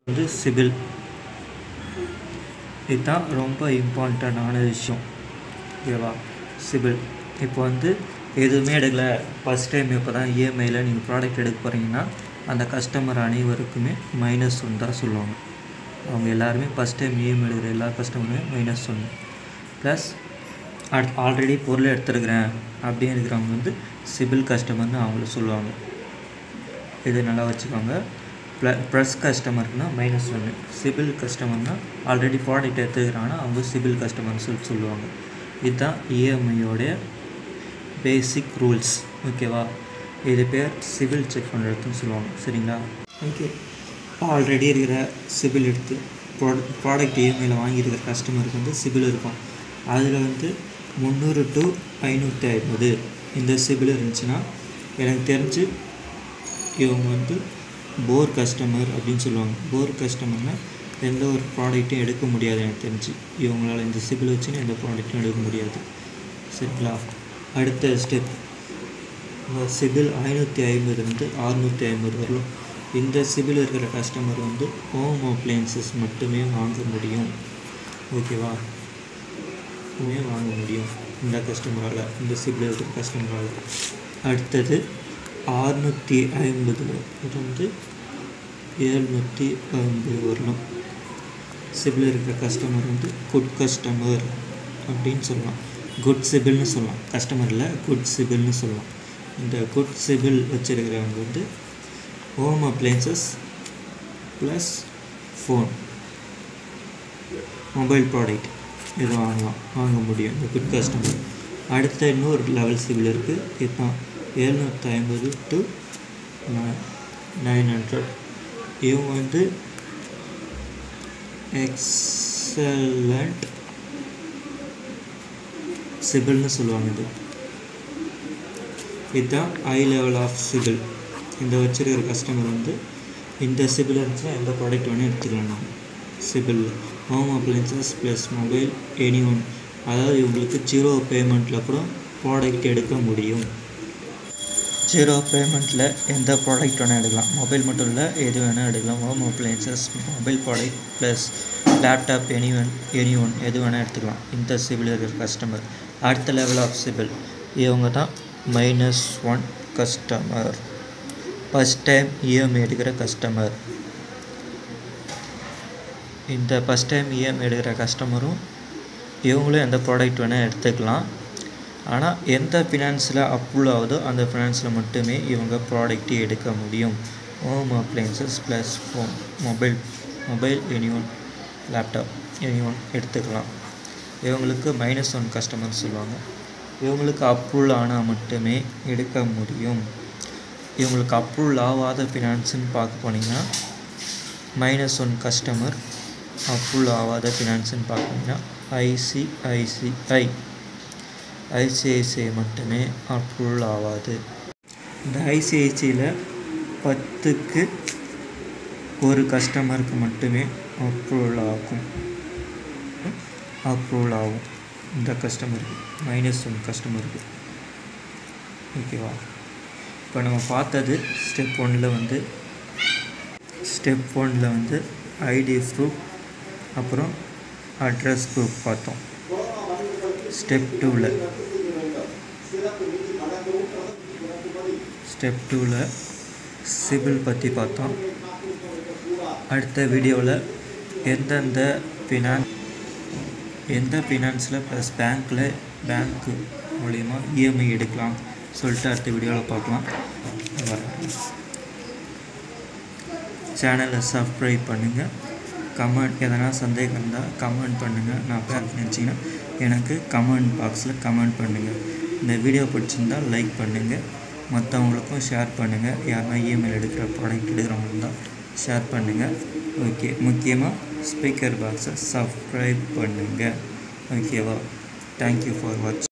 வந்து சிபில் இதுதான் ரொம்ப இம்பார்ட்டண்டான விஷயம் ஓகேவா சிபில் இப்போ வந்து எதுவுமே எடுக்கல ஃபஸ்ட் டைம் இப்போ தான் இஎம்ஐயில் நீங்கள் ப்ராடக்ட் எடுக்க போகிறீங்கன்னா அந்த கஸ்டமர் அனைவருக்குமே மைனஸ் ஒன் தான் சொல்லுவாங்க அவங்க எல்லாருமே ஃபஸ்ட் டைம் இஎம்ஐ எடுக்கிற எல்லா கஸ்டமருமே மைனஸ் ஒன்று ப்ளஸ் அட் ஆல்ரெடி பொருள் எடுத்துருக்கிறேன் அப்படின்னு இருக்கிறவங்க வந்து சிபில் கஸ்டமர்னு அவங்கள சொல்லுவாங்க இது நல்லா வச்சுக்கோங்க ப்ள ப்ளஸ் கஸ்டமர்னா மைனஸ் ஒன்று சிபில் கஸ்டமர்னால் ஆல்ரெடி ப்ராடக்ட் எடுத்துக்கிறாங்கன்னா அவங்க சிபில் கஸ்டமர்னு சொல்லி சொல்லுவாங்க இதுதான் இஎம்ஐயோடைய பேசிக் ரூல்ஸ் ஓகேவா இது பேர் சிவில் செக் பண்ணுறதுன்னு சொல்லுவாங்க சரிங்களா ஓகே ஆல்ரெடி இருக்கிற சிபில் எடுத்து ப்ராடக்ட் ப்ராடக்ட் இஎம்ஐயில் வாங்கியிருக்கிற கஸ்டமருக்கு வந்து சிபில் இருக்கும் அதில் வந்து முந்நூறு டு ஐநூற்றி ஐம்பது இந்த சிபில் இருந்துச்சுன்னா எனக்கு தெரிஞ்சு இவங்க வந்து போர் கஸ்டமர் அப்படின்னு சொல்லுவாங்க போர் கஸ்டமர்னால் எந்த ஒரு ப்ராடக்ட்டையும் எடுக்க முடியாது எனக்கு தெரிஞ்சு இவங்களால இந்த சிபில் வச்சுன்னு எந்த ப்ராடக்ட்டும் எடுக்க முடியாது சரிங்களா அடுத்த ஸ்டெப் சிபில் ஐநூற்றி ஐம்பதுலேருந்து அறுநூற்றி ஐம்பது வரலாம் இந்த சிபில் இருக்கிற கஸ்டமர் வந்து ஹோம் அப்ளையன்சஸ் மட்டுமே வாங்க முடியும் ஓகேவா மட்டுமே வாங்க முடியும் இந்த கஸ்டமரால் இந்த சிபில் இருக்கிற கஸ்டமரால் அடுத்தது அறுநூற்றி ஐம்பதில் இருந்து ஏழ்நூற்றி ஐம்பது வரலாம் சிபில் இருக்கிற கஸ்டமர் வந்து குட் கஸ்டமர் அப்படின்னு சொல்லலாம் குட் சிபில்னு சொல்லலாம் கஸ்டமரில் குட் சிபில்னு சொல்லலாம் இந்த குட் சிபில் வச்சுருக்கிறவங்க வந்து home appliances plus phone mobile product இது வாங்கலாம் வாங்க முடியும் இந்த குட் கஸ்டமர் அடுத்த இன்னொரு லெவல் சிபில் இருக்குது இதுதான் எழுநூற்றி ஐம்பது டு நைன் ஹண்ட்ரட் இவங்க வந்து எக்ஸலண்ட் சிபில்னு சொல்லுவாங்க இது இதுதான் ஹை லெவல் ஆஃப் சிபில் இந்த வச்சிருக்கிற கஸ்டமர் வந்து இந்த சிபில் இருந்துச்சுன்னா எந்த ப்ராடக்ட் வேணும் எடுத்துக்கலாம் நம்ம CIBIL home appliances plus mobile any one அதாவது இவங்களுக்கு ஜீரோ பேமெண்ட்டில் கூட ப்ராடக்ட் எடுக்க முடியும் ஜீரோ பேமெண்ட்டில் எந்த ப்ராடக்ட் வேணால் எடுக்கலாம் மொபைல் மட்டும் இல்லை எது வேணால் எடுக்கலாம் home appliances mobile product plus laptop any one any one எது வேணால் எடுத்துக்கலாம் இந்த சிபில் இருக்கிற கஸ்டமர் அடுத்த லெவல் ஆஃப் சிபில் இவங்க தான் minus one customer first time EMI எடுக்கிற கஸ்டமர் இந்த ஃபஸ்ட் டைம் இஎம்ஐ எடுக்கிற கஸ்டமரும் இவங்களும் எந்த ப்ராடக்ட் வேணால் எடுத்துக்கலாம் ஆனால் எந்த ஃபினான்ஸில் அப்ரூவல் ஆகுதோ அந்த ஃபினான்ஸில் மட்டுமே இவங்க ப்ராடக்ட் எடுக்க முடியும் home appliances plus phone mobile mobile any one laptop any one எடுத்துக்கலாம் இவங்களுக்கு மைனஸ் ஒன் கஸ்டமர் சொல்லுவாங்க இவங்களுக்கு அப்ரூவல் ஆனால் மட்டுமே எடுக்க முடியும் இவங்களுக்கு அப்ரூவல் ஆகாத ஃபினான்ஸுன்னு பார்க்க போனீங்கன்னா மைனஸ் ஒன் கஸ்டமர் அப்ரூவல் ஆகாத ஃபினான்ஸுன்னு பார்த்திங்கன்னா ஐசிஐசிஐ ஐசிஐசிஐ மட்டுமே அப்ரூவல் ஆகாது இந்த ஐசிஐசியில் பத்துக்கு ஒரு கஸ்டமருக்கு மட்டுமே அப்ரூவல் ஆகும் அப்ரூவல் ஆகும் இந்த கஸ்டமருக்கு மைனஸ் ஒன் கஸ்டமருக்கு ஓகேவா இப்போ நம்ம பார்த்தது ஸ்டெப் ஒன்னில் வந்து ஸ்டெப் ஒன்னில் வந்து ஐடி ப்ரூஃப் அப்புறம் அட்ரஸ் ப்ரூஃப் பார்த்தோம் ஸ்டெப் டூவில் ஸ்டெப் டூவில் சிபில் பற்றி பார்த்தோம் அடுத்த வீடியோவில் எந்தெந்த ஃபினான் எந்த ஃபினான்ஸில் ப்ளஸ் பேங்க்கில் பேங்க்கு மூலிமா இஎம்ஐ எடுக்கலாம் சொல்லிட்டு அடுத்த வீடியோவில் பார்க்கலாம் சேனலை சப்ஸ்கிரைப் பண்ணுங்கள் கமெண்ட் எதனா சந்தேகம் இருந்தால் கமெண்ட் பண்ணுங்கள் நான் பேங்க் நினச்சிங்கன்னா எனக்கு கமெண்ட் பாக்ஸில் கமெண்ட் பண்ணுங்கள் இந்த வீடியோ பிடிச்சிருந்தால் லைக் பண்ணுங்கள் மற்றவங்களுக்கும் ஷேர் பண்ணுங்கள் யாருன்னா இஎம்ஐயில் எடுக்கிற ப்ராடக்ட் எடுக்கிறவங்க இருந்தால் ஷேர் பண்ணுங்கள் ஓகே முக்கியமாக ஸ்பீக்கர் பாக்ஸை சப்ஸ்கிரைப் பண்ணுங்கள் ஓகேவா தேங்க்யூ ஃபார் வாட்ச்